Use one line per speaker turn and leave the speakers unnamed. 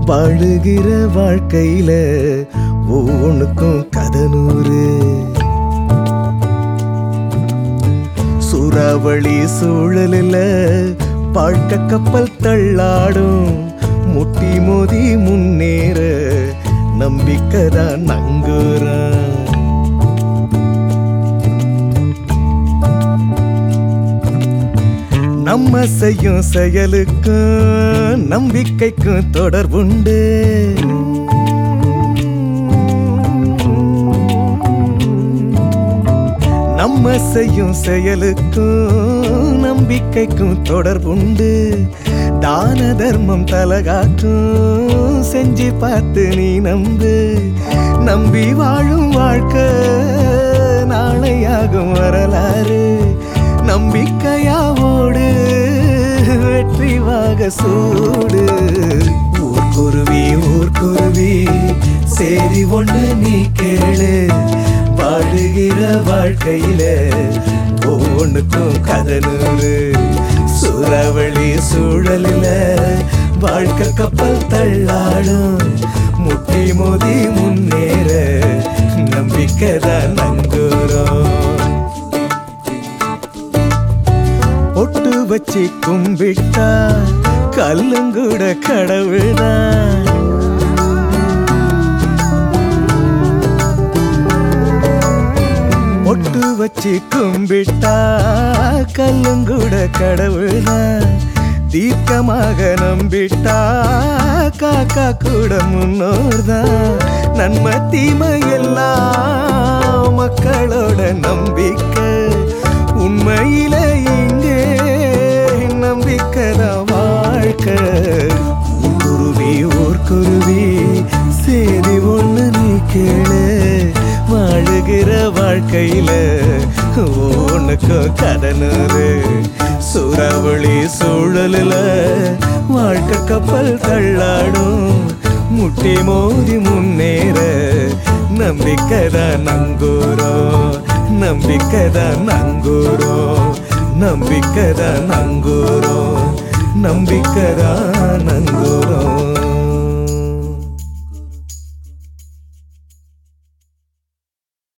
வாழுகிற வாழ்க்கையில ஒவ்வொன்றுக்கும் கதனூறு சூறாவளி சூழலில் வாழ்க்கை கப்பல் தள்ளாடும் முட்டி மோதி முன்னேற நம்பிக்கை தான் நங்குறான் நம்ம செய்யும் செயலுக்கும் நம்பிக்கைக்கும் தொடர்புண்டு நம்ம செய்யும் செயலுக்கும் நம்பிக்கைக்கும் தொடர்புண்டு தான தர்மம் தலகாக்கும் செஞ்சு பார்த்து நீ நம்பு நம்பி வாழும் வாழ்க்கை நாளையாகும் வரலாறு நம்பிக்கையாவோடு வெற்றி வாக சூடு ஊர்க்குருவி ஊர்க்குருவி சேரி ஒண்ணு நீ கேளு வாழுகிற வாழ்க்கையில ஒவ்வொன்றுக்கும் கதனூறு சூறாவளி சூழலில் வாழ்க்கை கப்பல் தள்ளாடும் முட்டி மோதி முன்னேற நம்பிக்கை தான் நங்குறோம் பொட்டு வச்சு கும்பிட்டா கல்லுங்கூட கடவுள்தான் பொட்டு வச்சு கும்பிட்டா கல்லுங்கூட கடவுள்தான் தீர்க்கமாக நம்பிட்டா காக்கா கூட முன்னோர்தான் நன்மை தீமை எல்லாம் மக்களோட நம்பிக்கை உண்மையில இங்கே நம்பிக்கைதான் வாழ்க்கை குருவி ஓர் குருவி சேதி ஒண்ணு நீ கேளு வாழுகிற வாழ்க்கையில உனக்கு கடனூறு சூறாவளி சூழலில் வாழ்க்கை கப்பல் தள்ளாடும் முட்டி மோதி முன்னேற நம்பிக்கை தான் நங்கூரோம் நம்பிக்கை தான் நங்கூரோம் நம்பிக்கை தான் நங்கூரோம் நம்பிக்கை தான்